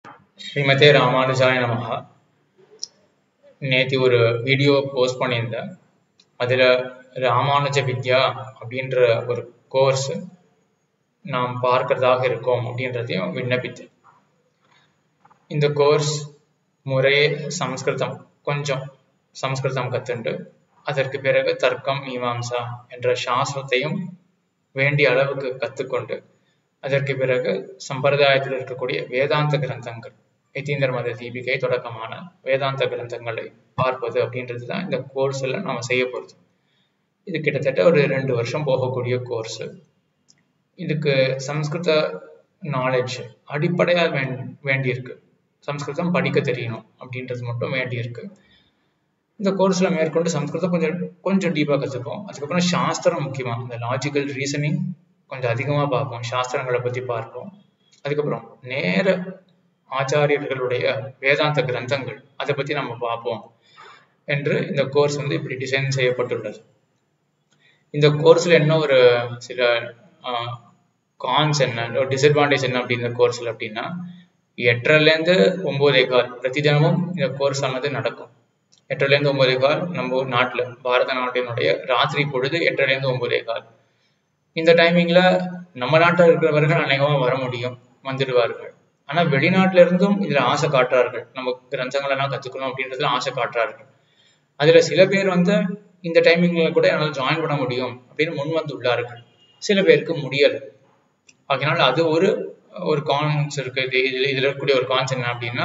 ஸ்ரீமதே ராமானுஜாய நமஹா நேற்று ஒரு வீடியோ போஸ்ட் பண்ணியிருந்தேன் அதில் ராமானுஜ வித்யா அப்படின்ற ஒரு கோர்ஸ் நாம் பார்க்கறதாக இருக்கோம் அப்படின்றதையும் விண்ணப்பித்தேன் இந்த கோர்ஸ் முறையே சம்ஸ்கிருதம் கொஞ்சம் சம்ஸ்கிருதம் கற்றுண்டு அதற்கு பிறகு தர்க்கம் மீமாம்சா என்ற சாஸ்திரத்தையும் வேண்டிய அளவுக்கு கற்றுக்கொண்டு அதற்கு பிறகு சம்பிரதாயத்தில் இருக்கக்கூடிய வேதாந்த கிரந்தங்கள் யதீந்திர மத தீபிகை தொடக்கமான வேதாந்த கிரந்தங்களை பார்ப்பது அப்படின்றது தான் இந்த கோர்ஸில் நாம் செய்ய போகிறது இது கிட்டத்தட்ட ஒரு ரெண்டு வருஷம் போகக்கூடிய கோர்ஸு இதுக்கு சம்ஸ்கிருத நாலேஜ் அடிப்படையாக வேண் வேண்டியிருக்கு சம்ஸ்கிருதம் படிக்க தெரியணும் அப்படின்றது மட்டும் வேண்டியிருக்கு இந்த கோர்ஸில் மேற்கொண்டு சம்ஸ்கிருதம் கொஞ்சம் கொஞ்சம் டீப்பாக கற்றுப்போம் அதுக்கப்புறம் சாஸ்திரம் முக்கியமாக இந்த லாஜிக்கல் ரீசனிங் கொஞ்சம் அதிகமாக பார்ப்போம் சாஸ்திரங்களை பற்றி பார்ப்போம் அதுக்கப்புறம் நேர ஆச்சாரியர்களுடைய வேதாந்த கிரந்தங்கள் அதை பற்றி நம்ம பார்ப்போம் என்று இந்த கோர்ஸ் வந்து இப்படி டிசைன் செய்யப்பட்டுள்ளது இந்த கோர்ஸில் என்ன ஒரு சில கான்ஸ் என்ன ஒரு டிஸ்அட்வான்டேஜ் என்ன அப்படின்ற கோர்ஸில் அப்படின்னா எட்டரைலேருந்து ஒம்போதே கால் பிரதி தினமும் இந்த கோர்ஸ் ஆனது நடக்கும் எட்டரைலேருந்து ஒம்போதே கால் நம்ம நாட்டில் பாரத நாட்டினுடைய ராத்திரி பொழுது எட்டரைலேருந்து ஒம்போதே கால் இந்த டைமிங்கில் நம்ம நாட்டில் இருக்கிறவர்கள் அநேகமாக வர முடியும் வந்துடுவார்கள் ஆனால் வெளிநாட்டில இருந்தும் இதில் ஆசை காட்டுறார்கள் நம்ம கிரந்தங்களெல்லாம் கற்றுக்கணும் அப்படின்றதுல ஆசை காட்டுறார்கள் அதில் சில பேர் வந்து இந்த டைமிங்கில் கூட என்னால் ஜாயின் பண்ண முடியும் அப்படின்னு முன் வந்து உள்ளார்கள் சில பேருக்கு முடியலை அதனால அது ஒரு ஒரு கான்ஸ் இருக்கு இது இதில் இதில் இருக்கக்கூடிய ஒரு கான்ஸ் என்ன அப்படின்னா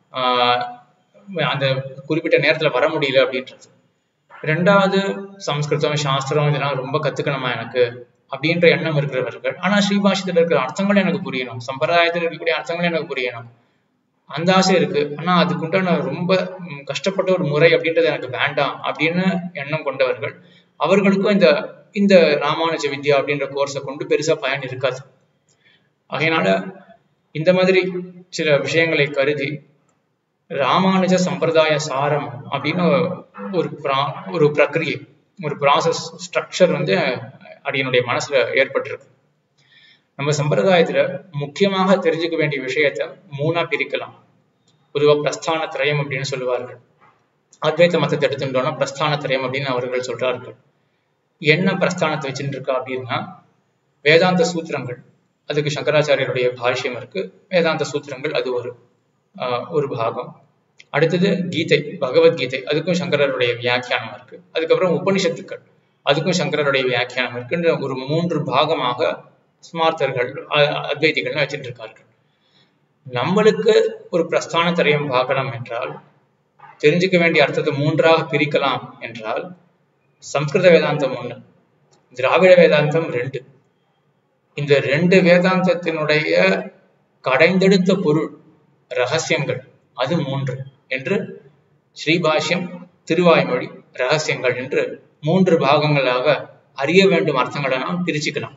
அந்த குறிப்பிட்ட நேரத்தில் வர முடியல அப்படின்றது ரெண்டாவது சம்ஸ்கிருதம் சாஸ்திரம் இதெல்லாம் ரொம்ப கற்றுக்கணுமா எனக்கு அப்படின்ற எண்ணம் இருக்கிறவர்கள் ஆனால் ஸ்ரீபாஷத்தில் இருக்கிற அர்த்தங்கள் எனக்கு புரியணும் சம்பிரதாயத்தில் இருக்கக்கூடிய அர்த்தங்கள் எனக்கு புரியணும் அந்த ஆசை இருக்கு ஆனால் அதுக்குண்டான ரொம்ப கஷ்டப்பட்ட ஒரு முறை அப்படின்றது எனக்கு வேண்டாம் அப்படின்னு எண்ணம் கொண்டவர்கள் அவர்களுக்கும் இந்த இந்த ராமானுஜ வித்யா அப்படின்ற கோர்ஸை கொண்டு பெருசா பயன் இருக்காது அதனால இந்த மாதிரி சில விஷயங்களை கருதி ராமானுஜ சம்பிரதாய சாரம் அப்படின்னு ஒரு ஒரு பிரக்ரியை ஒரு ப்ராசஸ் ஸ்ட்ரக்சர் வந்து அடியனுடைய மனசுல ஏற்பட்டிருக்கு நம்ம சம்பிரதாயத்துல முக்கியமாக தெரிஞ்சுக்க வேண்டிய விஷயத்த மூணா பிரிக்கலாம் பொதுவாக பிரஸ்தான திரயம் அப்படின்னு சொல்லுவார்கள் அத்வைத்த மதத்தை எடுத்துட்டோம்னா பிரஸ்தான திரயம் அப்படின்னு அவர்கள் சொல்றார்கள் என்ன பிரஸ்தானத்தை வச்சுட்டு இருக்கா அப்படின்னா வேதாந்த சூத்திரங்கள் அதுக்கு சங்கராச்சாரியருடைய பாஷ்யம் இருக்கு வேதாந்த சூத்திரங்கள் அது ஒரு ஒரு பாகம் அடுத்தது கீதை பகவத்கீதை அதுக்கும் சங்கரருடைய வியாக்கியானம் இருக்கு அதுக்கப்புறம் உபனிஷத்துக்கள் அதுக்கும் சங்கரருடைய வியாக்கியானம் இருக்குன்ற ஒரு மூன்று பாகமாக ஸ்மார்த்தர்கள் அத்வைதிகள்னு வச்சுட்டு இருக்கார்கள் நம்மளுக்கு ஒரு பிரஸ்தான திரையம் பார்க்கலாம் என்றால் தெரிஞ்சுக்க வேண்டிய அர்த்தத்தை மூன்றாக பிரிக்கலாம் என்றால் சம்ஸ்கிருத வேதாந்தம் ஒண்ணு திராவிட வேதாந்தம் ரெண்டு இந்த ரெண்டு வேதாந்தத்தினுடைய கடைந்தெடுத்த பொருள் ரகசியங்கள் அது மூன்று என்று ஸ்ரீபாஷ்யம் திருவாய்மொழி ரகசியங்கள் என்று மூன்று பாகங்களாக அறிய வேண்டும் அர்த்தங்களை நாம் பிரிச்சுக்கலாம்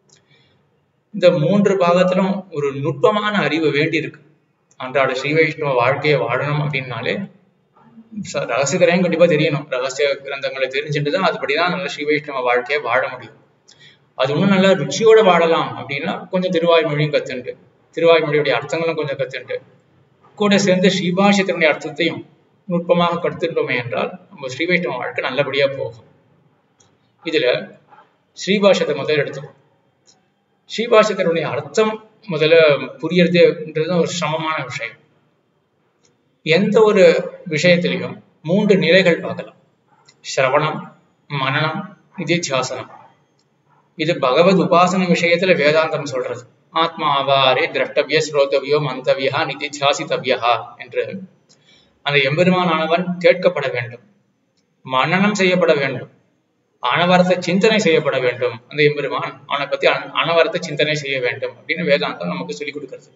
இந்த மூன்று பாகத்திலும் ஒரு நுட்பமான அறிவு வேண்டி இருக்கு அன்றாட ஸ்ரீ வைஷ்ணவ வாழ்க்கையை வாழணும் அப்படின்னாலே ரகசியகரையும் கண்டிப்பா தெரியணும் ரகசிய கிரந்தங்களை தெரிஞ்சுட்டு தான் அதுபடிதான் நல்ல ஸ்ரீ வைஷ்ணவ வாழ்க்கையை வாழ முடியும் அது இன்னும் நல்லா ருச்சியோட வாழலாம் அப்படின்னா கொஞ்சம் திருவாய்மொழியும் கத்துண்டு திருவாய்மொழியுடைய அர்த்தங்களும் கொஞ்சம் கத்துண்டு கூட சேர்ந்து ஸ்ரீபாஷத்தினுடைய அர்த்தத்தையும் நுட்பமாக கற்றுட்டோமே என்றால் நம்ம ஸ்ரீ வைஷ்ணவ வாழ்க்கை நல்லபடியா போகும் இதுல ஸ்ரீபாஷத்தை முதல்ல எடுத்துக்கணும் ஸ்ரீபாஷத்தினுடைய அர்த்தம் முதல்ல புரியறதுன்றது ஒரு சிரமமான விஷயம் எந்த ஒரு விஷயத்திலையும் மூன்று நிலைகள் பார்க்கலாம் சிரவணம் மனநம் நிதித்தியாசனம் இது பகவத் உபாசன விஷயத்துல வேதாந்தம் சொல்றது ஆத்மா அவாரே திரஷ்டவிய ஸ்ரோதவியோ மந்தவியா நிதித்தியாசித்தவியா என்று அந்த எம்பெருமானானவன் கேட்கப்பட வேண்டும் மனநம் செய்யப்பட வேண்டும் அனவரத்த சிந்தனை செய்யப்பட வேண்டும் அந்த எம்பெருமான் அவனை பத்தி அனவரத்த சிந்தனை செய்ய வேண்டும் அப்படின்னு வேதாந்தம் நமக்கு சொல்லிக் கொடுக்கறது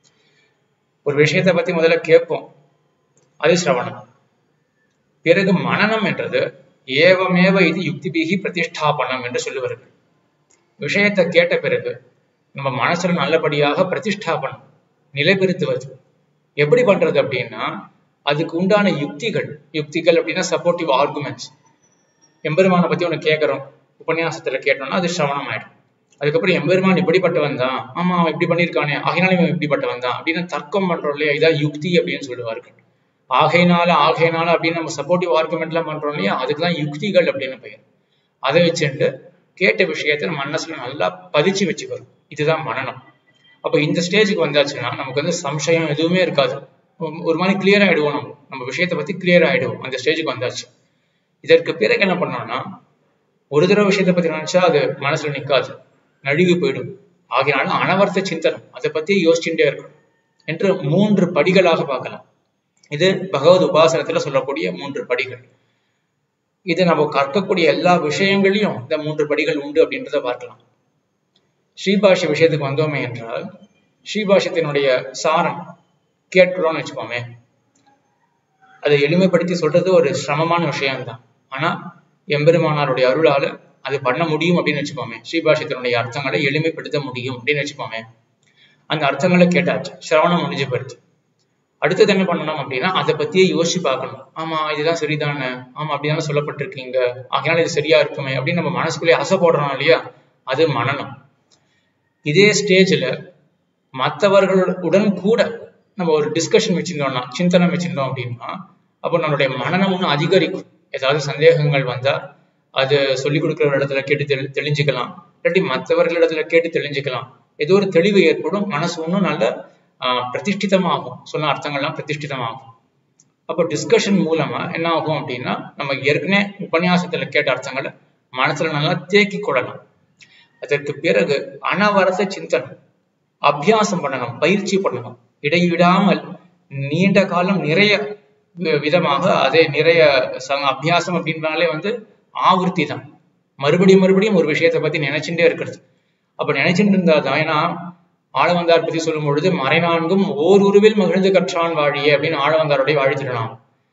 ஒரு விஷயத்தை பத்தி முதல்ல கேட்போம் அது சிரவணம் பிறகு மனநம் என்றது ஏவமேவ இது யுக்திபிகி பிரதிஷ்டாபனம் என்று சொல்லுவார்கள் விஷயத்தை கேட்ட பிறகு நம்ம மனசுல நல்லபடியாக பிரதிஷ்டாபனம் நிலைபெறுத்துவது எப்படி பண்றது அப்படின்னா அதுக்கு உண்டான யுக்திகள் யுக்திகள் அப்படின்னா சப்போர்ட்டிவ் ஆர்குமெண்ட்ஸ் எம்பெருமானை பத்தி ஒன்று கேட்குறோம் உபன்யாசத்துல கேட்டோம்னா அது சிரவணம் ஆயிடும் அதுக்கப்புறம் எம்பெருமான் இப்படிப்பட்டவன் தான் ஆமா அவன் இப்படி பண்ணியிருக்கானே ஆகையினால இவன் இப்படிப்பட்டவன் தான் அப்படின்னு தர்க்கம் பண்றோம் இல்லையா இதான் யுக்தி அப்படின்னு சொல்லுவார்கள் ஆகையினால ஆகையினால அப்படின்னு நம்ம சப்போர்ட்டிவ் ஆர்குமெண்ட்லாம் பண்றோம் இல்லையா அதுக்குதான் யுக்திகள் அப்படின்னு பெயர் அதை வச்சுட்டு கேட்ட விஷயத்த நம்ம மனசுல நல்லா பதிச்சு வச்சுக்கிறோம் இதுதான் மனநம் அப்ப இந்த ஸ்டேஜுக்கு வந்தாச்சுன்னா நமக்கு வந்து சம்சயம் எதுவுமே இருக்காது ஒரு மாதிரி கிளியர் ஆயிடுவோம் நம்ம நம்ம விஷயத்தை பத்தி கிளியர் ஆயிடுவோம் அந்த ஸ்டேஜுக்கு வந்தாச்சு இதற்கு பிறகு என்ன பண்ணோம்னா ஒரு தடவை விஷயத்தை பத்தி நினைச்சா அது மனசுல நிக்காது நழுவி போயிடும் ஆகையினால அனவர்த்த சிந்தனம் அதை பத்தி யோசிச்சுட்டே இருக்கணும் என்று மூன்று படிகளாக பார்க்கலாம் இது பகவத் உபாசனத்துல சொல்லக்கூடிய மூன்று படிகள் இது நம்ம கற்கக்கூடிய எல்லா விஷயங்களையும் இந்த மூன்று படிகள் உண்டு அப்படின்றத பார்க்கலாம் ஸ்ரீபாஷ்ய விஷயத்துக்கு வந்தோமே என்றால் ஸ்ரீபாஷ்யத்தினுடைய சாரம் கேட்கிறோம்னு வச்சுக்கோமே அதை எளிமைப்படுத்தி சொல்றது ஒரு சிரமமான விஷயம்தான் ஆனா எம்பெருமானாருடைய அருளால அது பண்ண முடியும் அப்படின்னு வச்சுக்கோமே ஸ்ரீபாஷ்யத்தினுடைய அர்த்தங்களை எளிமைப்படுத்த முடியும் அப்படின்னு வச்சுக்கோமே அந்த அர்த்தங்களை கேட்டாச்சு சிரவணம் முடிஞ்சு போயிடுச்சு அடுத்தது என்ன பண்ணணும் அப்படின்னா அதை பத்தியே யோசிச்சு பார்க்கணும் ஆமா இதுதான் சரிதானே ஆமா அப்படிதானே சொல்லப்பட்டிருக்கீங்க ஆகையால இது சரியா இருக்குமே அப்படின்னு நம்ம மனசுக்குள்ளே அசை போடுறோம் இல்லையா அது மனநம் இதே ஸ்டேஜ்ல மற்றவர்களுடன் கூட நம்ம ஒரு டிஸ்கஷன் வச்சிருந்தோம்னா சிந்தனம் வச்சிருந்தோம் அப்படின்னா அப்போ நம்மளுடைய மனநம் இன்னும் அதிகரிக்கும் ஏதாவது சந்தேகங்கள் வந்தா அது சொல்லிக் கொடுக்குற இடத்துல கேட்டு தெளி தெளிஞ்சுக்கலாம் இல்லாட்டி மற்றவர்களிடத்துல கேட்டு தெளிஞ்சுக்கலாம் ஏதோ ஒரு தெளிவு ஏற்படும் மனசு இன்னும் நல்ல ஆஹ் பிரதிஷ்டிதமாகும் சொன்ன அர்த்தங்கள்லாம் பிரதிஷ்டிதமாகும் அப்போ டிஸ்கஷன் மூலமா என்ன ஆகும் அப்படின்னா நம்ம ஏற்கனவே உபன்யாசத்துல கேட்ட அர்த்தங்களை மனசுல நல்லா தேக்கி கொள்ளலாம் அதற்கு பிறகு அனவரத சிந்தனம் அபியாசம் பண்ணணும் பயிற்சி பண்ணணும் இடைவிடாமல் நீண்ட காலம் நிறைய விதமாக அதே நிறைய அபியாசம் அப்படின்றாலே வந்து ஆவர்த்தி தான் மறுபடியும் மறுபடியும் ஒரு விஷயத்தை பத்தி நினைச்சுட்டே இருக்கிறது அப்ப நினைச்சுட்டு இருந்தா தான் ஏன்னா ஆழவந்தார் பத்தி சொல்லும் பொழுது மறைநான்கும் ஓர் உருவில் மகிழ்ந்து கற்றான் வாழியே அப்படின்னு ஆழவந்தாருடைய வாழ்த்திடலாம்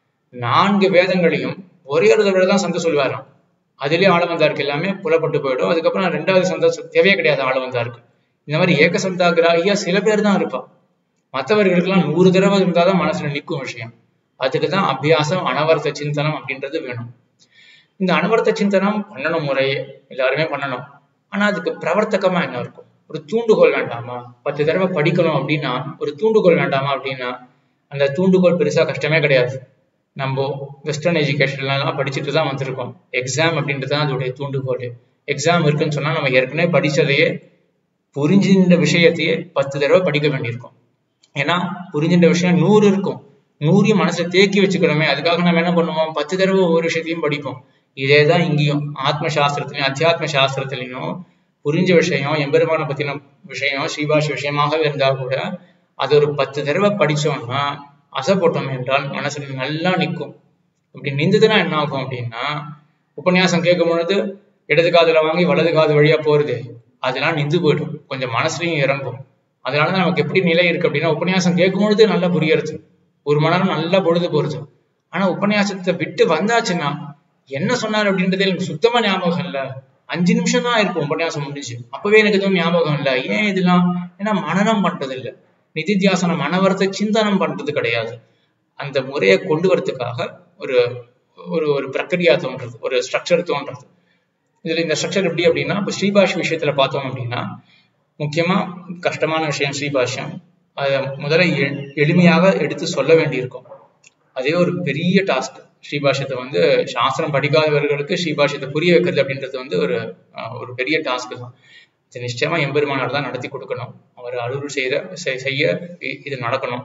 நான்கு வேதங்களையும் ஒரே ஒரு தடவை தான் சந்தை சொல்லுவாராம் அதுலயே ஆழவந்தாருக்கு எல்லாமே புலப்பட்டு போயிடும் அதுக்கப்புறம் ரெண்டாவது சந்தா தேவையே கிடையாது ஆழவந்தாருக்கு இந்த மாதிரி ஏக சந்தாகிராகியா சில பேர் தான் இருப்பான் மற்றவர்களுக்கெல்லாம் நூறு தடவை இருந்தாதான் மனசுல நிற்கும் விஷயம் அதுக்கு தான் அபியாசம் அனவர்த்த சிந்தனம் அப்படின்றது வேணும் இந்த அனவர்த்த சிந்தனம் பண்ணணும் முறை எல்லாருமே பண்ணணும் ஆனா அதுக்கு பிரவர்த்தகமா என்ன இருக்கும் ஒரு தூண்டுகோல் வேண்டாமா பத்து தடவை படிக்கணும் அப்படின்னா ஒரு தூண்டுகோல் வேண்டாமா அப்படின்னா அந்த தூண்டுகோல் பெருசா கஷ்டமே கிடையாது நம்ம வெஸ்டர்ன் எஜுகேஷன்லாம் படிச்சுட்டு தான் வந்திருக்கோம் எக்ஸாம் அப்படின்றது தான் அதோடைய தூண்டுகோல் எக்ஸாம் இருக்குன்னு சொன்னா நம்ம ஏற்கனவே படிச்சதையே புரிஞ்சின்ற விஷயத்தையே பத்து தடவை படிக்க வேண்டியிருக்கும் ஏன்னா புரிஞ்சின்ற விஷயம் நூறு இருக்கும் நூறையும் மனசுல தேக்கி வச்சுக்கணுமே அதுக்காக நம்ம என்ன பண்ணுவோம் பத்து தடவை ஒவ்வொரு விஷயத்தையும் படிப்போம் இதே தான் இங்கேயும் ஆத்ம சாஸ்திரத்திலையும் அத்தியாத்ம சாஸ்திரத்திலையும் புரிஞ்ச விஷயம் எம்பெருமான பத்தின விஷயம் ஸ்ரீபாஷ் விஷயமாகவே இருந்தா கூட அது ஒரு பத்து தடவை படிச்சோம்னா அசை போட்டோம் என்றால் மனசுல நல்லா நிற்கும் இப்படி நின்றுதுன்னா என்ன ஆகும் அப்படின்னா உபன்யாசம் கேட்கும் பொழுது இடது காதுல வாங்கி வலது காது வழியா போறது அதெல்லாம் நின்று போயிடும் கொஞ்சம் மனசுலையும் இறங்கும் அதனால நமக்கு எப்படி நிலை இருக்கு அப்படின்னா உபன்யாசம் கேட்கும் பொழுது நல்லா புரியறது ஒரு மணி நேரம் நல்லா பொழுது போறது ஆனா உபன்யாசத்தை விட்டு வந்தாச்சுன்னா என்ன சொன்னார் அப்படின்றது எனக்கு சுத்தமா ஞாபகம் இல்லை அஞ்சு நிமிஷம் தான் இருக்கும் உபன்யாசம் முடிஞ்சு அப்பவே எனக்கு எதுவும் ஞாபகம் இல்லை ஏன் இதெல்லாம் ஏன்னா மனநம் பண்றது இல்லை நிதித்தியாசனம் மனவரத்தை சிந்தனம் பண்றது கிடையாது அந்த முறையை கொண்டு வரதுக்காக ஒரு ஒரு ஒரு பிரக்கிரியா தோன்றது ஒரு ஸ்ட்ரக்சர் தோன்றது இதுல இந்த ஸ்ட்ரக்சர் எப்படி அப்படின்னா இப்போ ஸ்ரீபாஷ் விஷயத்துல பார்த்தோம் அப்படின்னா முக்கியமா கஷ்டமான விஷயம் ஸ்ரீபாஷ்யம் அதை முதல்ல எளிமையாக எடுத்து சொல்ல வேண்டியிருக்கும் அதே ஒரு பெரிய டாஸ்க் ஸ்ரீபாஷ்யத்தை வந்து சாஸ்திரம் படிக்காதவர்களுக்கு ஸ்ரீபாஷ்யத்தை புரிய வைக்கிறது அப்படின்றது வந்து ஒரு ஒரு பெரிய டாஸ்க் தான் இது நிச்சயமா எம்பெருமானார் தான் நடத்தி கொடுக்கணும் அவர் அருள் செய்த செய்ய இது நடக்கணும்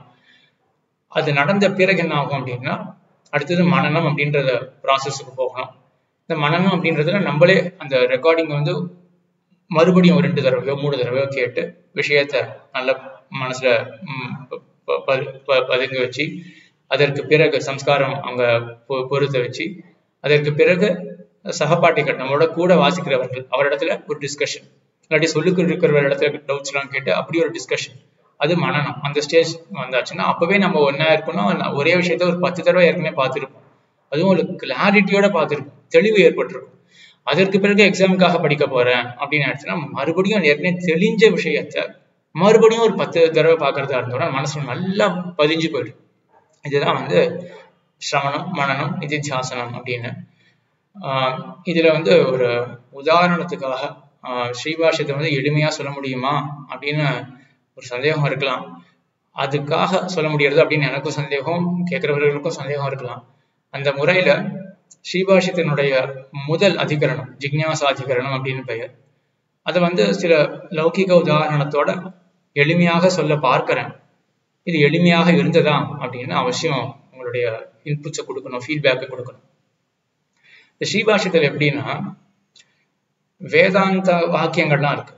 அது நடந்த பிறகு என்ன ஆகும் அப்படின்னா அடுத்தது மனநம் அப்படின்றத ப்ராசஸுக்கு போகணும் இந்த மனநம் அப்படின்றதுல நம்மளே அந்த ரெக்கார்டிங் வந்து மறுபடியும் ஒரு ரெண்டு தடவையோ மூணு தடவையோ கேட்டு விஷயத்த நல்ல மனசுல பதுங்கி வச்சு அதற்கு பிறகு சம்ஸ்காரம் அங்க பொறுத்த வச்சு அதற்கு பிறகு சகபாட்டிகள் நம்மளோட கூட வாசிக்கிறவர்கள் அவரிடத்துல ஒரு டிஸ்கஷன் இல்லாட்டி சொல்லிக்கிட்டு இருக்கிற இடத்துல டவுட்ஸ் எல்லாம் கேட்டு அப்படி ஒரு டிஸ்கஷன் அது மனநம் அந்த ஸ்டேஜ் வந்தாச்சுன்னா அப்பவே நம்ம ஒன்னா இருக்கணும் ஒரே விஷயத்த ஒரு பத்து தடவை ஏற்கனவே பார்த்துருப்போம் அதுவும் ஒரு கிளாரிட்டியோட பார்த்துருப்போம் தெளிவு ஏற்பட்டிருக்கும் அதற்கு பிறகு எக்ஸாமுக்காக படிக்க போறேன் அப்படின்னு ஆயிடுச்சுன்னா மறுபடியும் ஏற்கனவே தெளிஞ்ச விஷயத்த மறுபடியும் ஒரு பத்து தடவை பார்க்கறதா இருந்தோம்னா மனசுல நல்லா பதிஞ்சு போயிடும் இதுதான் வந்து சிரவணம் மனநம் நிதித்தியாசனம் அப்படின்னு ஆஹ் இதுல வந்து ஒரு உதாரணத்துக்காக ஆஹ் ஸ்ரீபாஷ்யத்தை வந்து எளிமையா சொல்ல முடியுமா அப்படின்னு ஒரு சந்தேகம் இருக்கலாம் அதுக்காக சொல்ல முடியாது அப்படின்னு எனக்கும் சந்தேகம் கேட்கிறவர்களுக்கும் சந்தேகம் இருக்கலாம் அந்த முறையில ஸ்ரீபாஷ்யத்தினுடைய முதல் அதிகரணம் ஜிக்ஞாசா அதிகரணம் அப்படின்னு பெயர் அதை வந்து சில லௌகிக உதாரணத்தோட எளிமையாக சொல்ல பார்க்கிறேன் இது எளிமையாக இருந்ததா அப்படின்னு அவசியம் உங்களுடைய இன்புட்ஸை கொடுக்கணும் ஃபீட்பேக்கை கொடுக்கணும் இந்த ஸ்ரீபாஷ்யத்தில் எப்படின்னா வேதாந்த வாக்கியங்கள்லாம் இருக்கு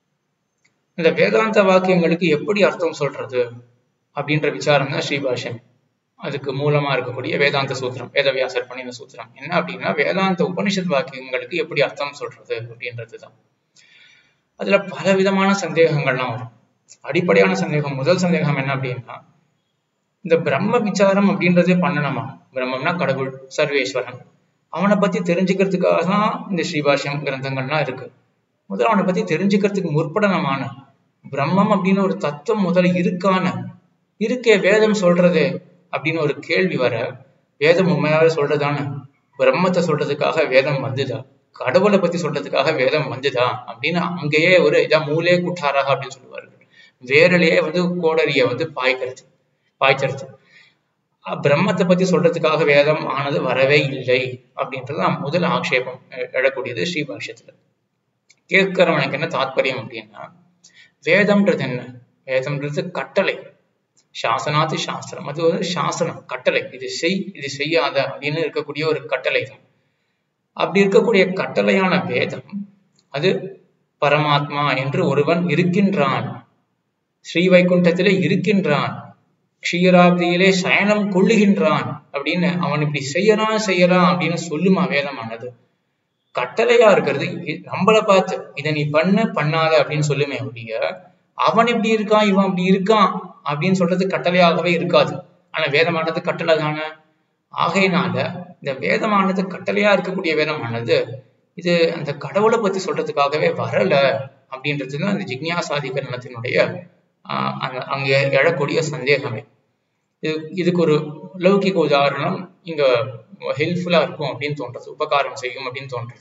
இந்த வேதாந்த வாக்கியங்களுக்கு எப்படி அர்த்தம் சொல்றது அப்படின்ற விசாரம் தான் ஸ்ரீபாஷ்யம் அதுக்கு மூலமா இருக்கக்கூடிய வேதாந்த சூத்திரம் வேதவியாசர் பண்ணின சூத்திரம் என்ன அப்படின்னா வேதாந்த உபனிஷத் வாக்கியங்களுக்கு எப்படி அர்த்தம் சொல்றது அப்படின்றது தான் அதுல பல விதமான சந்தேகங்கள்லாம் வரும் அடிப்படையான சந்தேகம் முதல் சந்தேகம் என்ன அப்படின்னா இந்த பிரம்ம விசாரம் அப்படின்றதே பண்ணணுமா பிரம்மம்னா கடவுள் சர்வேஸ்வரன் அவனை பத்தி தெரிஞ்சுக்கிறதுக்காக தான் இந்த ஸ்ரீபாஷ்யம் கிரந்தங்கள்லாம் இருக்கு முதல்ல அவனை பத்தி தெரிஞ்சுக்கிறதுக்கு முற்படனமான பிரம்மம் அப்படின்னு ஒரு தத்துவம் முதல்ல இருக்கான இருக்கே வேதம் சொல்றது அப்படின்னு ஒரு கேள்வி வர வேதம் உண்மையாவே சொல்றதானே பிரம்மத்தை சொல்றதுக்காக வேதம் வந்துதா கடவுளை பத்தி சொல்றதுக்காக வேதம் வந்துதா அப்படின்னு அங்கேயே ஒரு இதா மூலே குட்டாராக அப்படின்னு சொல்லுவார்கள் வேரலையே வந்து கோடரிய வந்து பாய்க்கிறது பாய்ச்சறது பிரம்மத்தை பத்தி சொல்றதுக்காக வேதம் ஆனது வரவே இல்லை அப்படின்றது நான் முதல் ஆக்ஷேபம் எழக்கூடியது ஸ்ரீபாஷ்யத்துல கேட்கிறவனுக்கு என்ன தாத்பரியம் அப்படின்னா வேதம்ன்றது என்ன வேதம்ன்றது கட்டளை சாசனாத்து சாஸ்திரம் அது ஒரு சாசனம் கட்டளை இது செய் இது செய்யாத அப்படின்னு இருக்கக்கூடிய ஒரு கட்டளை தான் அப்படி இருக்கக்கூடிய கட்டளையான வேதம் அது பரமாத்மா என்று ஒருவன் இருக்கின்றான் ஸ்ரீ வைகுண்டத்திலே இருக்கின்றான் க்ஷீராப்தியிலே சயனம் கொள்ளுகின்றான் அப்படின்னு அவன் இப்படி செய்யறான் செய்யறான் அப்படின்னு சொல்லுமா வேதமானது கட்டளையா இருக்கிறது நம்மள பார்த்து இதை நீ பண்ண பண்ணாத அப்படின்னு சொல்லுமே ஒழிய அவன் இப்படி இருக்கான் இவன் அப்படி இருக்கான் அப்படின்னு சொல்றது கட்டளையாகவே இருக்காது ஆனா வேதமானது கட்டளை தானே ஆகையினால இந்த வேதமானது கட்டளையா இருக்கக்கூடிய வேதமானது இது அந்த கடவுளை பத்தி சொல்றதுக்காகவே வரல அப்படின்றது தான் இந்த ஜிக்ஞாசாதிகரணத்தினுடைய ஆஹ் அங்க அங்க எழக்கூடிய சந்தேகமே இது இதுக்கு ஒரு லௌகிக உதாரணம் இங்க ஹெல்ப்ஃபுல்லா இருக்கும் அப்படின்னு தோன்றது உபகாரம் செய்யும் அப்படின்னு தோன்றது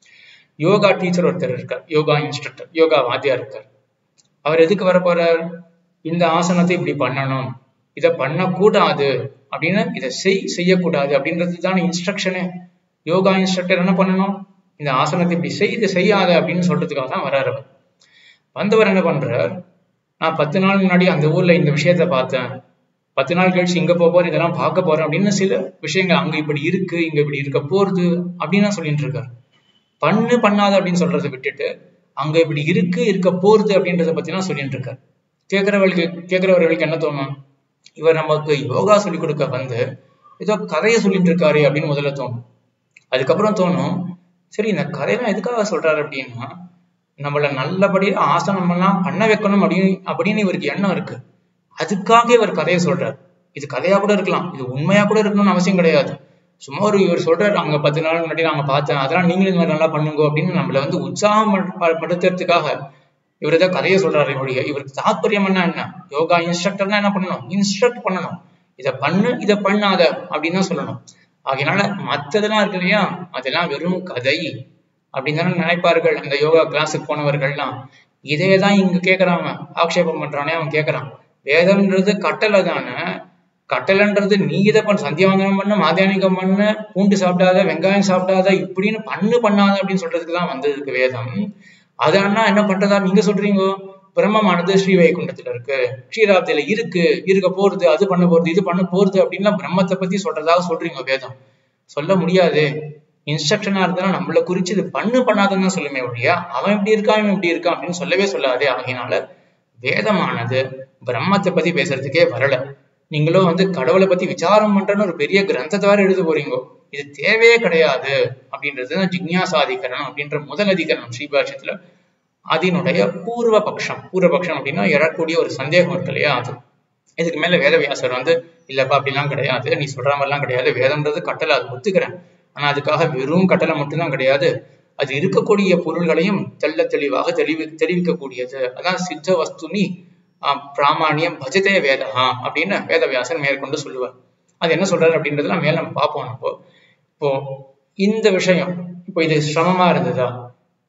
யோகா டீச்சர் ஒருத்தர் இருக்கார் யோகா இன்ஸ்ட்ரக்டர் யோகா வாத்தியா இருக்கார் அவர் எதுக்கு வர போறார் இந்த ஆசனத்தை இப்படி பண்ணணும் இதை பண்ணக்கூடாது அப்படின்னு இதை செய் செய்யக்கூடாது அப்படின்றது தான் இன்ஸ்ட்ரக்ஷனே யோகா இன்ஸ்ட்ரக்டர் என்ன பண்ணணும் இந்த ஆசனத்தை இப்படி செய் இதை செய்யாத அப்படின்னு சொல்றதுக்காக தான் வர்றாரு அவர் வந்தவர் என்ன பண்றார் நான் பத்து நாள் முன்னாடி அந்த ஊர்ல இந்த விஷயத்த பார்த்தேன் பத்து நாள் கழிச்சு இங்க போக போறேன் இதெல்லாம் பார்க்க போறேன் அப்படின்னு சில விஷயங்கள் அங்க இப்படி இருக்கு இங்க இப்படி இருக்க போறது அப்படின்னு சொல்லிட்டு இருக்காரு பண்ணு பண்ணாத அப்படின்னு சொல்றதை விட்டுட்டு அங்க இப்படி இருக்கு இருக்க போறது அப்படின்றத பத்தி தான் சொல்லிட்டு இருக்காரு கேட்கிறவர்களுக்கு கேட்கிறவர்களுக்கு என்ன தோணும் இவர் நமக்கு யோகா சொல்லி கொடுக்க வந்து ஏதோ கதையை சொல்லிட்டு இருக்காரு அப்படின்னு முதல்ல தோணும் அதுக்கப்புறம் தோணும் சரி இந்த கதையெல்லாம் எதுக்காக சொல்றாரு அப்படின்னா நம்மள நல்லபடியா ஆசனம் எல்லாம் பண்ண வைக்கணும் அப்படின்னு அப்படின்னு இவருக்கு எண்ணம் இருக்கு அதுக்காக இவர் கதையை சொல்றாரு இது கதையா கூட இருக்கலாம் இது உண்மையா கூட இருக்கணும்னு அவசியம் கிடையாது சும்மா ஒரு இவர் சொல்றாரு அங்க பத்து நாள் முன்னாடி நாங்க பார்த்தேன் அதெல்லாம் நீங்களும் இந்த மாதிரி நல்லா பண்ணுங்க அப்படின்னு நம்மள வந்து உற்சாகம் படுத்துறதுக்காக இவர் ஏதாவது கதையை சொல்றாரு இவருடைய இவருக்கு தாற்பயம் என்ன என்ன யோகா இன்ஸ்ட்ரக்டர்னா என்ன பண்ணணும் இன்ஸ்ட்ரக்ட் பண்ணணும் இதை பண்ணு இதை பண்ணாத அப்படின்னு தான் சொல்லணும் ஆகையினால மத்ததெல்லாம் இருக்கு இல்லையா அதெல்லாம் வெறும் கதை அப்படின்னு தானே நினைப்பார்கள் அந்த யோகா கிளாஸுக்கு போனவர்கள்லாம் இதே தான் இங்க கேக்குறாங்க ஆக்ஷேபம் பண்றானே அவன் கேக்குறான் வேதம்ன்றது கட்டளை தானே கட்டளைன்றது நீ இதை பண்ண சந்தியாவந்தனம் பண்ண மாத்தியானிகம் பண்ண பூண்டு சாப்பிடாத வெங்காயம் சாப்பிடாத இப்படின்னு பண்ணு பண்ணாத அப்படின்னு சொல்றதுக்கு தான் வந்ததுக்கு வேதம் அது அண்ணா என்ன பண்றதா நீங்க சொல்றீங்க பிரம்மமானது ஸ்ரீ வைகுண்டத்துல இருக்கு ஸ்ரீராப்தியில இருக்கு இருக்க போறது அது பண்ண போறது இது பண்ண போறது அப்படின்லாம் பிரம்மத்தை பத்தி சொல்றதாக சொல்றீங்க வேதம் சொல்ல முடியாது இன்ஸ்ட்ரக்ஷனா இருந்தாலும் நம்மள குறிச்சு இது பண்ணு பண்ணாதுன்னு தான் சொல்லுமே ஒழியா அவன் இப்படி இருக்கான் இவன் இப்படி இருக்கான் அப்படின்னு சொல்லவே சொல்லாதே ஆகினால வேதமானது பிரம்மத்தை பத்தி பேசுறதுக்கே வரல நீங்களும் வந்து கடவுளை பத்தி விசாரம் பண்றன்னு ஒரு பெரிய கிரந்தத்தை வேற எழுத போறீங்க இது தேவையே கிடையாது அப்படின்றது தான் ஜிக்ஞாசாதிகரணம் அப்படின்ற முதல் அதிகரணம் ஸ்ரீபாஷ்யத்துல அதனுடைய பூர்வ பட்சம் பூர்வ பட்சம் அப்படின்னா எழக்கூடிய ஒரு சந்தேகம் இருக்கு இல்லையா அது இதுக்கு மேல வேதவியாசர் வந்து இல்லப்பா அப்படிலாம் கிடையாது நீ சொல்ற மாதிரிலாம் கிடையாது வேதம்ன்றது கட்டளை அது ஒத்துக்கிறேன் ஆனா அதுக்காக வெறும் கட்டளை மட்டும்தான் கிடையாது அது இருக்கக்கூடிய பொருள்களையும் தெள்ள தெளிவாக தெளிவி தெரிவிக்கக்கூடியது அதான் சித்த வஸ்துனி பிராமாணியம் பஜதே வேதா அப்படின்னு வேதவியாசன் மேற்கொண்டு சொல்லுவார் அது என்ன சொல்றாரு அப்படின்றதுலாம் மேல நம்ம பார்ப்போம் இப்போ இப்போ இந்த விஷயம் இப்போ இது சிரமமா இருந்ததா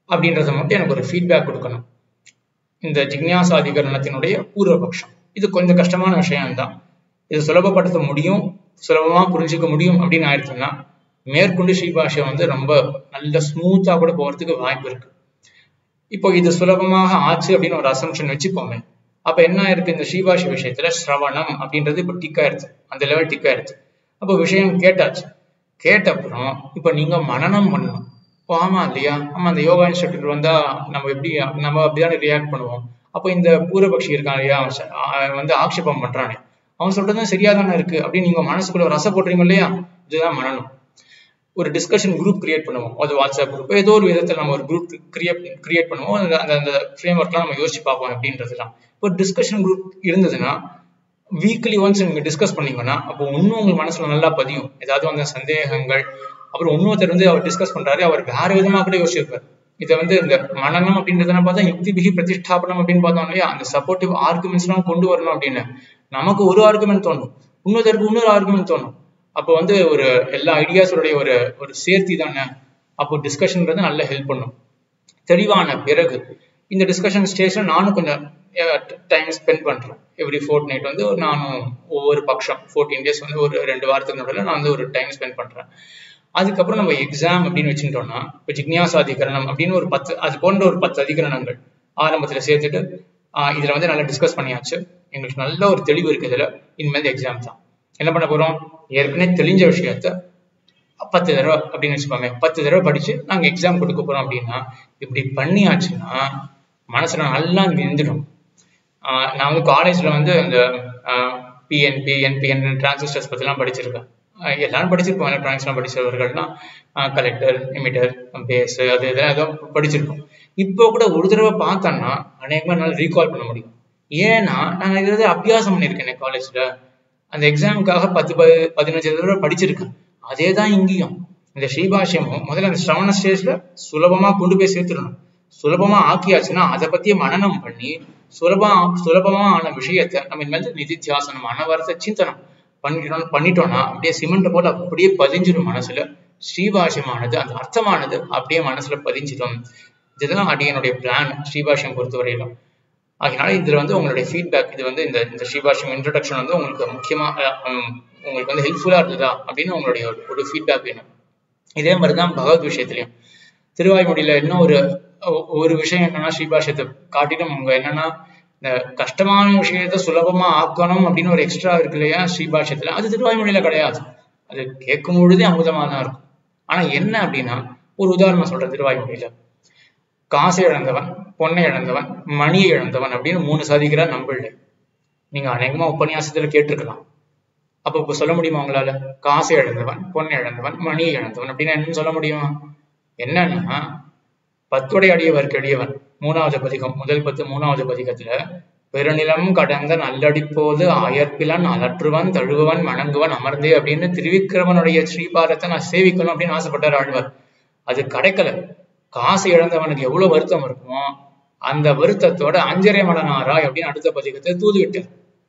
அப்படின்றத மட்டும் எனக்கு ஒரு ஃபீட்பேக் கொடுக்கணும் இந்த ஜிக்ஞாசாதிகரணத்தினுடைய பூர்வபக்ஷம் இது கொஞ்சம் கஷ்டமான விஷயம்தான் இது சுலபப்படுத்த முடியும் சுலபமா புரிஞ்சுக்க முடியும் அப்படின்னு ஆயிடுச்சுன்னா மேற்கொண்டு ஸ்ரீபாஷை வந்து ரொம்ப நல்ல ஸ்மூத்தா கூட போறதுக்கு வாய்ப்பு இருக்கு இப்போ இது சுலபமாக ஆச்சு அப்படின்னு ஒரு அசம்ஷன் வச்சுப்போமே அப்ப என்ன இருக்கு இந்த ஸ்ரீபாஷி விஷயத்துல ஸ்ரவணம் அப்படின்றது இப்ப டிக் ஆயிருச்சு அந்த லெவல் டிக் ஆயிருச்சு அப்போ விஷயம் கேட்டாச்சு கேட்ட அப்புறம் இப்ப நீங்க மனநம் பண்ணணும் ஓ ஆமா இல்லையா ஆமா அந்த யோகா இன்ஸ்ட்ரக்டர் வந்தா நம்ம எப்படி நம்ம அப்படிதானே ரியாக்ட் பண்ணுவோம் அப்போ இந்த பூரபக்ஷி இருக்கான் இல்லையா அவன் ச- அவன் வந்து ஆக்ஷேபம் பண்றானே அவன் சொல்றதும் சரியா தானே இருக்கு அப்படின்னு நீங்க மனசுக்குள்ள ஒரு ரச போடுறீங்க இல்லையா இதுதான் மனநம் ஒரு டிஸ்கஷன் குரூப் கிரியேட் பண்ணுவோம் அது வாட்ஸ்அப் குரூப் ஏதோ ஒரு விதத்தில் நம்ம ஒரு குரூப் கிரியேட் கிரியேட் பண்ணுவோம் அந்த அந்த அந்த ஃப்ரேம் ஒர்க்லாம் நம்ம யோசிச்சு பார்ப்போம் அப்படின்றதுலாம் இப்போ டிஸ்கஷன் குரூப் இருந்ததுன்னா வீக்லி ஒன்ஸ் நீங்க டிஸ்கஸ் பண்ணீங்கன்னா அப்போ இன்னும் உங்க மனசுல நல்லா பதியும் ஏதாவது அந்த சந்தேகங்கள் அப்புறம் இன்னொருத்தர் வந்து அவர் டிஸ்கஸ் பண்றாரு அவர் வேற விதமா கூட யோசிச்சிருப்பார் இதை வந்து இந்த மனநம் அப்படின்றதுனா பார்த்தா யுக்தி பிகி பிரதிஷ்டாபனம் அப்படின்னு பார்த்தோம் இல்லையா அந்த சப்போர்ட்டிவ் ஆர்குமெண்ட்ஸ்லாம் கொண்டு வரணும் அப்படின்னு நமக்கு ஒரு ஆர்குமெண்ட் தோணும் இன்னொருத்தருக்கு இன்னொரு ஆர்குமெண்ட் தோணும் அப்போ வந்து ஒரு எல்லா ஐடியாஸோடைய ஒரு ஒரு சேர்த்தி தானே அப்போ டிஸ்கஷன்ன்றது நல்ல ஹெல்ப் பண்ணும் தெளிவான பிறகு இந்த டிஸ்கஷன் ஸ்டேஜ்ல நானும் கொஞ்சம் டைம் ஸ்பெண்ட் பண்றேன் எவ்ரி ஃபோர்ட் நைட் வந்து நானும் ஒவ்வொரு பட்சம் ஃபோர்டீன் டேஸ் வந்து ஒரு ரெண்டு வாரத்துக்கு நடுவில் நான் வந்து ஒரு டைம் ஸ்பெண்ட் பண்றேன் அதுக்கப்புறம் நம்ம எக்ஸாம் அப்படின்னு வச்சுட்டோம்னா இப்போ ஜிக்ஞாசா அதிகரணம் அப்படின்னு ஒரு பத்து அது போன்ற ஒரு பத்து அதிகரணங்கள் ஆரம்பத்துல சேர்த்துட்டு ஆஹ் இதுல வந்து நல்லா டிஸ்கஸ் பண்ணியாச்சு எங்களுக்கு நல்ல ஒரு தெளிவு இருக்கு இதுல இனிமேல் எக்ஸாம் தான் என்ன பண்ண போறோம் ஏற்கனவே தெளிஞ்ச விஷயத்த பத்து தடவை அப்படின்னு வச்சுக்கோங்க பத்து தடவை படிச்சு நாங்க எக்ஸாம் கொடுக்க போறோம் அப்படின்னா இப்படி பண்ணியாச்சுன்னா மனசுல நல்லா நின்றுடும் ஆஹ் நான் வந்து காலேஜ்ல வந்து அந்த பிஎன்பி என்பிஎன் டிரான்சிஸ்டர்ஸ் பத்திலாம் படிச்சிருக்கேன் ஆஹ் எல்லாரும் படிச்சிருப்போம் எலக்ட்ரானிக்ஸ்லாம் படிச்சவர்கள்னா கலெக்டர் எமிட்டர் பேஸ் அது இதெல்லாம் ஏதோ படிச்சிருப்போம் இப்போ கூட ஒரு தடவை பார்த்தோம்னா அநேகமாக என்னால் ரீகால் பண்ண முடியும் ஏன்னா நான் இது அபியாசம் பண்ணியிருக்கேன் காலேஜ்ல அந்த எக்ஸாமுக்காக பத்து ப பதினஞ்சு தடவை படிச்சிருக்கேன் அதே தான் இங்கேயும் இந்த ஸ்ரீபாஷ்யமும் முதல்ல அந்த ஸ்ரவண ஸ்டேஜ்ல சுலபமா கொண்டு போய் சேர்த்துடணும் சுலபமா ஆக்கியாச்சுன்னா அதை பத்தியே மனனம் பண்ணி சுலபமா சுலபமா ஆன விஷயத்த நம்ம இனிமேல் நிதித்தியாசனம் அனவரத்த சிந்தனம் பண்ணிட்டோம் பண்ணிட்டோம்னா அப்படியே சிமெண்ட் போல அப்படியே பதிஞ்சிடும் மனசுல ஸ்ரீபாஷ்யமானது அந்த அர்த்தமானது அப்படியே மனசுல பதிஞ்சிடும் இதுதான் அடியனுடைய பிளான் ஸ்ரீபாஷ்யம் பொறுத்தவரையிலும் அதனால இதுல வந்து உங்களுடைய ஃபீட்பேக் இது வந்து இந்த இந்த ஸ்ரீபாஷ்யம் இன்ட்ரடக்ஷன் வந்து உங்களுக்கு முக்கியமா அஹ், உம், உங்களுக்கு வந்து ஹெல்ப்ஃபுல்லா இருந்ததா அப்படின்னு உங்களுடைய ஒரு- ஒரு ஃபீட்பேக் வேணும் இதே மாதிரிதான் பகவத் விஷயத்திலையும் திருவாய்மொழியில இன்னும் ஒரு ஒ- ஒரு விஷயம் என்னன்னா ஸ்ரீபாஷ்யத்தை காட்டிலும் அவங்க என்னன்னா இந்த கஷ்டமான விஷயத்த சுலபமா ஆக்கணும் அப்படின்னு ஒரு எக்ஸ்ட்ரா இருக்கு இல்லையா ஸ்ரீபாஷ்யத்துல அது திருவாய்மொழியில கிடையாது அது கேட்கும் பொழுதே அமுதமா தான் இருக்கும் ஆனா என்ன அப்படின்னா ஒரு உதாரணம் சொல்றேன் திருவாய்மொழியில காசை இழந்தவன் பொன்னை இழந்தவன் மணியை இழந்தவன் அப்படின்னு மூணு சாதிக்கிறார் நம்பிள்ளை நீங்க அநேகமா உபன்யாசத்துல கேட்டிருக்கலாம் அப்ப இப்ப சொல்ல முடியுமா உங்களால காசை இழந்தவன் பொன்னை இழந்தவன் மணியை இழந்தவன் அப்படின்னு என்னன்னு சொல்ல முடியுமா என்னன்னா பத்துடை அடியவர்க்கு அடியவன் மூணாவது பதிகம் முதல் பத்து மூணாவது பதிகத்துல பெருநிலம் கடந்த நல்லடிப்போது அயற்பிலன் அலற்றுவன் தழுவுவன் வணங்குவன் அமர்ந்தே அப்படின்னு திருவிக்கிரமனுடைய ஸ்ரீபாதத்தை நான் சேவிக்கணும் அப்படின்னு ஆசைப்பட்டார் ஆழ்வார் அது கிடைக்கல காசு இழந்தவனுக்கு எவ்வளவு வருத்தம் இருக்குமோ அந்த வருத்தத்தோட அஞ்சரை மடனாராய் அப்படின்னு அடுத்த பதிகத்தை தூது விட்டார்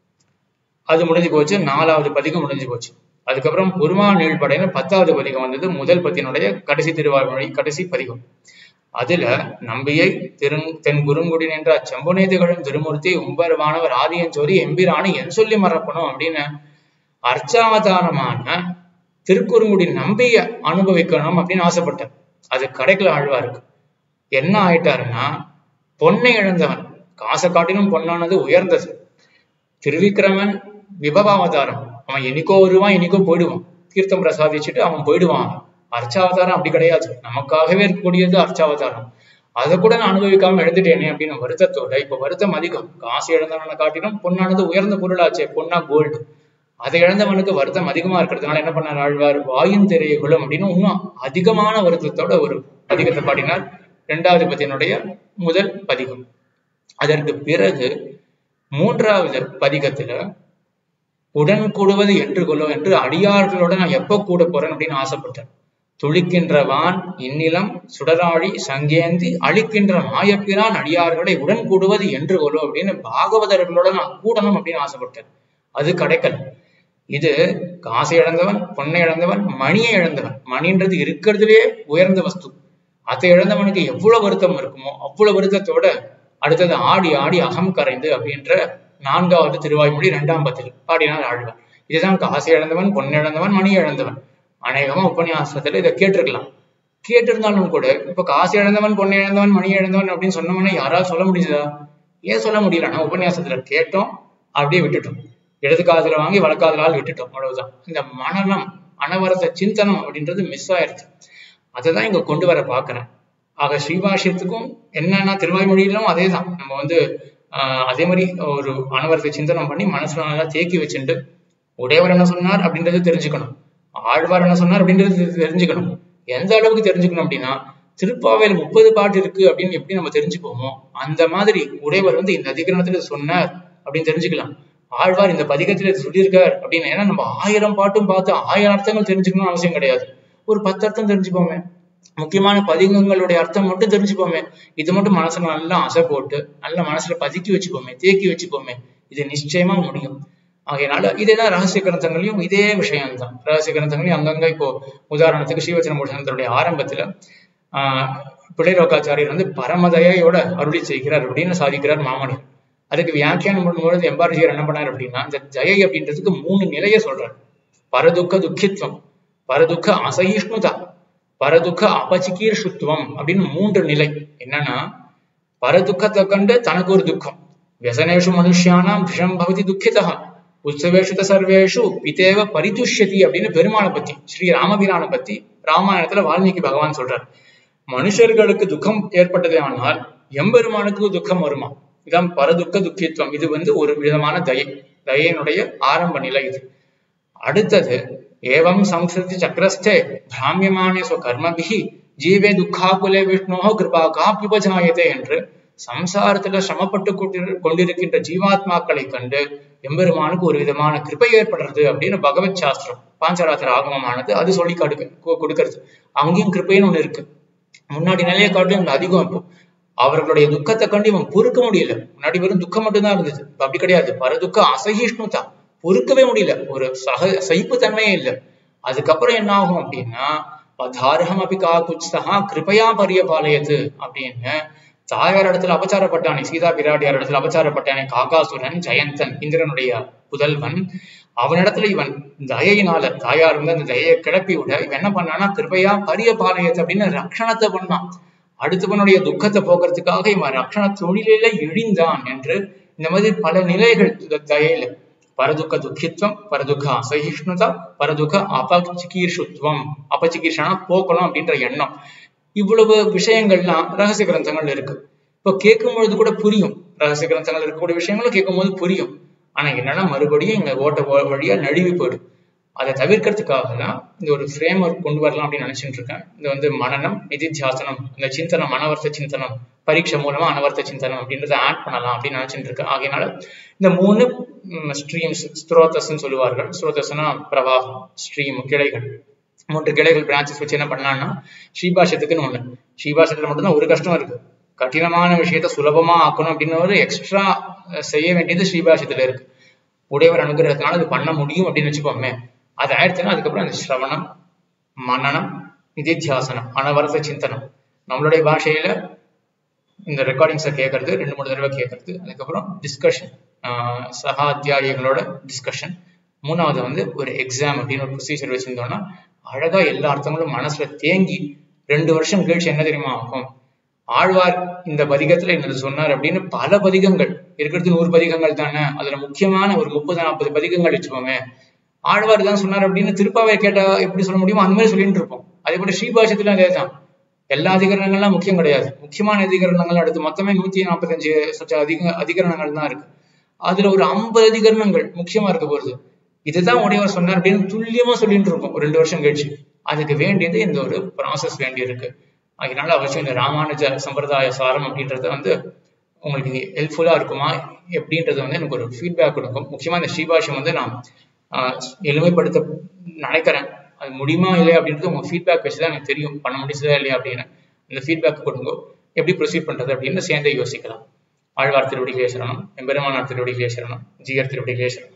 அது முடிஞ்சு போச்சு நாலாவது பதிகம் முடிஞ்சு போச்சு அதுக்கப்புறம் பொறுமா நீழ்படைன்னு பத்தாவது பதிகம் வந்தது முதல் பத்தினுடைய கடைசி திருவாய்மொழி கடைசி பதிகம் அதுல நம்பியை திரு தென் குறுங்குடி நின்ற அச்செம்புனை திகழும் திருமூர்த்தி உம்பருவானவர் ஆதியஞ்சோரி எம்பிரானு என் சொல்லி மறப்பணும் அப்படின்னு அர்ச்சாவதாரமான திருக்குறுங்குடி நம்பிய அனுபவிக்கணும் அப்படின்னு ஆசைப்பட்டார் அது கிடைக்கல ஆழ்வாருக்கு என்ன ஆயிட்டாருன்னா பொன்னை இழந்தவன் காசை காட்டிலும் பொன்னானது உயர்ந்தது திருவிக்கிரமன் விபவாவதாரம் அவன் என்னைக்கோ வருவான் என்னைக்கோ போயிடுவான் தீர்த்தம் பிரசாதிச்சுட்டு அவன் போயிடுவான் அர்ச்சாவதாரம் அப்படி கிடையாது நமக்காகவே இருக்கக்கூடியது அர்ச்சாவதாரம் அதை கூட நான் அனுபவிக்காம எழுந்துட்டேனே அப்படின்னு வருத்தத்தோட இப்ப வருத்தம் அதிகம் காசு இழந்தவனை காட்டிலும் பொன்னானது உயர்ந்த பொருளாச்சே பொன்னா கோல்டு அதை இழந்தவனுக்கு வருத்தம் அதிகமா இருக்கிறதுனால என்ன பண்ணார் ஆழ்வார் வாயின் திரையகுலம் அப்படின்னு இன்னும் அதிகமான வருத்தத்தோட ஒரு பதிகத்தை பாடினார் இரண்டாவது பத்தினுடைய முதல் பதிகம் அதற்கு பிறகு மூன்றாவது பதிகத்துல உடன் கூடுவது என்று கொள்ளோ என்று அடியார்களோட நான் எப்ப கூட போறேன் அப்படின்னு ஆசைப்பட்டேன் துளிக்கின்றவான் இந்நிலம் சுடராழி சங்கேந்தி அழிக்கின்ற மாயப்பிரான் அடியார்களை உடன் கூடுவது என்று கொள்ளோ அப்படின்னு பாகவதர்களோட நான் கூடணும் அப்படின்னு ஆசைப்பட்டேன் அது கிடைக்கல இது காசை இழந்தவன் பொன்னை இழந்தவன் மணியை இழந்தவன் மணின்றது இருக்கிறதுலே உயர்ந்த வஸ்து அதை இழந்தவனுக்கு எவ்வளவு வருத்தம் இருக்குமோ அவ்வளவு வருத்தத்தோட அடுத்தது ஆடி ஆடி அகம் கரைந்து அப்படின்ற நான்காவது திருவாய்மொழி இரண்டாம் பத்தில் பாடினார் ஆழ்வார் இதுதான் காசு இழந்தவன் பொன் இழந்தவன் மணி இழந்தவன் அநேகமா உபன்யாசத்துல இதை கேட்டிருக்கலாம் கேட்டிருந்தாலும் கூட இப்ப காசு இழந்தவன் பொண்ணு இழந்தவன் மணி இழந்தவன் அப்படின்னு சொன்னவனே யாராவது சொல்ல முடியுதா ஏன் சொல்ல முடியலன்னா உபன்யாசத்துல கேட்டோம் அப்படியே விட்டுட்டோம் இடது காதுல வாங்கி வழக்காதலால் விட்டுட்டோம் அவ்வளவுதான் இந்த மனநம் அனவரத சிந்தனம் அப்படின்றது மிஸ் ஆயிருச்சு அதை இங்க கொண்டு வர பாக்குறேன் ஆக ஸ்ரீபாஷ்யத்துக்கும் என்னன்னா திருவாய்மொழியிலும் அதே தான் நம்ம வந்து ஆஹ் அதே மாதிரி ஒரு அனவரத்தை சிந்தனம் பண்ணி மனசுல நல்லா தேக்கி வச்சுட்டு உடையவர் என்ன சொன்னார் அப்படின்றது தெரிஞ்சுக்கணும் ஆழ்வார் என்ன சொன்னார் அப்படின்றது தெரிஞ்சுக்கணும் எந்த அளவுக்கு தெரிஞ்சுக்கணும் அப்படின்னா திருப்பாவையில் முப்பது பாட்டு இருக்கு அப்படின்னு எப்படி நம்ம தெரிஞ்சுப்போமோ அந்த மாதிரி உடையவர் வந்து இந்த அதிகரணத்துல இது சொன்னார் அப்படின்னு தெரிஞ்சுக்கலாம் ஆழ்வார் இந்த பதிகத்துல இது சொல்லியிருக்கார் அப்படின்னு ஏன்னா நம்ம ஆயிரம் பாட்டும் பார்த்து ஆயிரம் அர்த்தங்கள் தெரிஞ்சுக்கணும்னு அவசியம் கிடையாது ஒரு பத்து அர்த்தம் தெரிஞ்சுப்போமே முக்கியமான பதிகங்களுடைய அர்த்தம் மட்டும் தெரிஞ்சுப்போமே இது மட்டும் மனசுல நல்லா அசை போட்டு நல்ல மனசுல பதுக்கி வச்சுப்போமே தேக்கி வச்சுப்போமே இது நிச்சயமா முடியும் ஆகையினால இதேதான் ரகசிய கிரந்தங்களையும் இதே விஷயம்தான் ரகசிய கிரந்தங்களையும் அங்கங்க இப்போ உதாரணத்துக்கு ஸ்ரீவச்சன பூஷணத்தினுடைய ஆரம்பத்துல ஆஹ் பிள்ளைரோக்காச்சாரியர் வந்து பரமதயோட அருளி செய்கிறார் அப்படின்னு சாதிக்கிறார் மாமனிதர் அதுக்கு வியாக்கியானம் பண்ணும்போது எம்பாரஜியர் என்ன பண்ணார் அப்படின்னா இந்த ஜெயை அப்படின்றதுக்கு மூணு நிலைய சொல்றார் பரதுக்க துக்கித்வம் பரதுக்க அசகிஷ்ணுதா பரதுக்க அபச்சிகீர்ஷுத்துவம் அப்படின்னு மூன்று நிலை என்னன்னா பரதுக்கத்தை கண்டு தனக்கு ஒரு துக்கம் வியசனேஷு மனுஷியானாம் விஷம் பவதி துக்கிதா உற்சவேஷு சர்வேஷு பிதேவ பரிதுஷ்யதி அப்படின்னு பெருமாளை பத்தி ஸ்ரீ ராமபிரானை பத்தி ராமாயணத்துல வால்மீகி பகவான் சொல்றார் மனுஷர்களுக்கு துக்கம் ஏற்பட்டதே ஆனால் எம்பெருமானுக்கு துக்கம் வருமா இதான் பரதுக்க துக்கித்துவம் இது வந்து ஒரு விதமான தயை தயையினுடைய ஆரம்ப நிலை இது அடுத்தது ஏவம் சம்ஸ்கிருதி சக்கரஸ்தே பிராமியமானே கர்மபிகி ஜீவே துக்காகுலே விஷ்ணோ கிருபா காப்யுபஜாயதே என்று சம்சாரத்துல சிரமப்பட்டு கொண்டிரு கொண்டிருக்கின்ற ஜீவாத்மாக்களை கண்டு எம்பெருமானுக்கு ஒரு விதமான கிருப்பை ஏற்படுறது அப்படின்னு பகவத் சாஸ்திரம் பாஞ்சராத்திர ஆகமமானது அது சொல்லி கடுக்க கொடுக்கறது அங்கேயும் கிருப்பைன்னு ஒண்ணு இருக்கு முன்னாடி நிலையை காட்டிலும் இங்க அதிகம் இப்போ அவர்களுடைய துக்கத்தை கண்டு இவன் பொறுக்க முடியல முன்னாடி வெறும் துக்கம் மட்டும்தான் இருந்தது இப்ப அப்படி கிடையாது பரதுக்க அசகிஷ்ணுதா பொறுக்கவே முடியல ஒரு சக சகிப்பு தன்மையே இல்லை அதுக்கப்புறம் என்ன ஆகும் அப்படின்னா பதாரகம் அப்படி கா குச்சா கிருபையா பரியபாலயது அப்படின்னு தாயார் இடத்துல அபச்சாரப்பட்டானே சீதா பிராட்டியார் இடத்துல அபச்சாரப்பட்டானே காகாசுரன் ஜெயந்தன் இந்திரனுடைய புதல்வன் அவனிடத்துல இவன் தயையினால தாயார் வந்து அந்த தயையை கிளப்பி விட இவன் என்ன பண்ணானா கிருபையா பரிய பாளையத்து அப்படின்னு ரக்ஷணத்தை பண்ணான் அடுத்தவனுடைய துக்கத்தை போக்குறதுக்காக இவன் ரக்ஷண தொழிலில இழிந்தான் என்று இந்த மாதிரி பல நிலைகள் தயையில பரதுக்க துக்கித்வம் பரதுக்க அசகிஷ்ணுதா பரதுக்க அபச்சிகீர்ஷுத்வம் அபச்சிகீர்ஷனா போக்கணும் அப்படின்ற எண்ணம் இவ்வளவு விஷயங்கள்லாம் ரகசிய கிரந்தங்கள் இருக்கு இப்போ கேட்கும் பொழுது கூட புரியும் ரகசிய கிரந்தங்கள் இருக்கக்கூடிய விஷயங்களும் கேட்கும் போது புரியும் ஆனா என்னன்னா மறுபடியும் இங்க ஓட்ட வழியா நழுவி போயிடும் அதை தவிர்க்கிறதுக்காக தான் இந்த ஒரு ஃப்ரேம் ஒர்க் கொண்டு வரலாம் அப்படின்னு நினைச்சிட்டு இருக்கேன் இது வந்து மனநம் நிதித்தியாசனம் இந்த சிந்தனம் அனவர்த்த சிந்தனம் பரீட்சை மூலமா அனவர்த்த சிந்தனம் அப்படின்றத ஆட் பண்ணலாம் அப்படின்னு நினைச்சிட்டு இருக்கேன் ஆகையினால இந்த மூணு ஸ்ட்ரீம்ஸ் ஸ்ரோதஸ்ன்னு சொல்லுவார்கள் ஸ்ரோதஸ்னா பிரவாகம் ஸ்ட்ரீம் கிளைகள் மூன்று கிளைகள் பிரான்ச்சஸ் வச்சு என்ன பண்ணலாம்னா ஸ்ரீபாஷத்துக்குன்னு ஒண்ணு ஸ்ரீபாஷத்துல மட்டும்தான் ஒரு கஷ்டம் இருக்கு கடினமான விஷயத்த சுலபமா ஆக்கணும் அப்படின்னு ஒரு எக்ஸ்ட்ரா செய்ய வேண்டியது ஸ்ரீபாஷத்துல இருக்கு உடையவர் அனுகிரகத்தினால அது பண்ண முடியும் அப்படின்னு வச்சுக்கோமே அது ஆயிடுச்சுன்னா அதுக்கப்புறம் அந்த ஸ்ரவணம் மன்னனம் நிதித்தியாசனம் அனவரத சிந்தனம் நம்மளுடைய பாஷையில இந்த ரெக்கார்டிங்ஸை கேட்கறது ரெண்டு மூணு தடவை கேட்கறது அதுக்கப்புறம் டிஸ்கஷன் சகா அத்தியாயிகளோட டிஸ்கஷன் மூணாவது வந்து ஒரு எக்ஸாம் அப்படின்னு ஒரு ப்ரொசீஜர் வச்சிருந்தோம்னா அழகா எல்லா அர்த்தங்களும் மனசுல தேங்கி ரெண்டு வருஷம் கழிச்சு என்ன தெரியுமா ஆகும் ஆழ்வார் இந்த பதிகத்துல என்னது சொன்னார் அப்படின்னு பல பதிகங்கள் இருக்கிறது நூறு பதிகங்கள் தானே அதுல முக்கியமான ஒரு முப்பது நாற்பது பதிகங்கள் வச்சுக்கோங்க ஆழ்வார் தான் சொன்னார் அப்படின்னு திருப்பாவை கேட்டா எப்படி சொல்ல முடியுமோ அந்த மாதிரி சொல்லிட்டு இருப்போம் அதே போல ஸ்ரீபாஷத்துல அதே தான் எல்லா அதிகரணங்கள்லாம் முக்கியம் கிடையாது முக்கியமான அதிகரணங்கள் அடுத்து மொத்தமே நூத்தி நாற்பத்தஞ்சு சற்ற அதிக அதிகரணங்கள் தான் இருக்கு அதுல ஒரு ஐம்பது அதிகரணங்கள் முக்கியமா இருக்க போறது இதுதான் உடையவர் சொன்னார் அப்படின்னு துல்லியமா சொல்லிட்டு இருக்கோம் ரெண்டு வருஷம் கழிச்சு அதுக்கு வேண்டியது இந்த ஒரு ப்ராசஸ் வேண்டி இருக்கு அதனால அவசியம் இந்த ராமானுஜ சம்பிரதாய சாரம் அப்படின்றது வந்து உங்களுக்கு ஹெல்ப்ஃபுல்லா இருக்குமா எப்படின்றது வந்து எனக்கு ஒரு ஃபீட்பேக் கொடுக்கும் முக்கியமா இந்த ஸ்ரீபாஷம் வந்து நான் எளிமைப்படுத்த நினைக்கிறேன் அது முடியுமா இல்லையா அப்படின்றது உங்க ஃபீட்பேக் வச்சு தான் எனக்கு தெரியும் பண்ண முடிச்சதா இல்லையா அப்படின்னு இந்த ஃபீட்பேக் கொடுங்க எப்படி ப்ரொசீட் பண்றது அப்படின்னு சேர்ந்தே யோசிக்கலாம் ஆழ்வார் திருவடிகளே சரணம் எம்பெருமானார் திருவடிகளே சரணம் ஜிஆர் திருவடிகளே சரணம்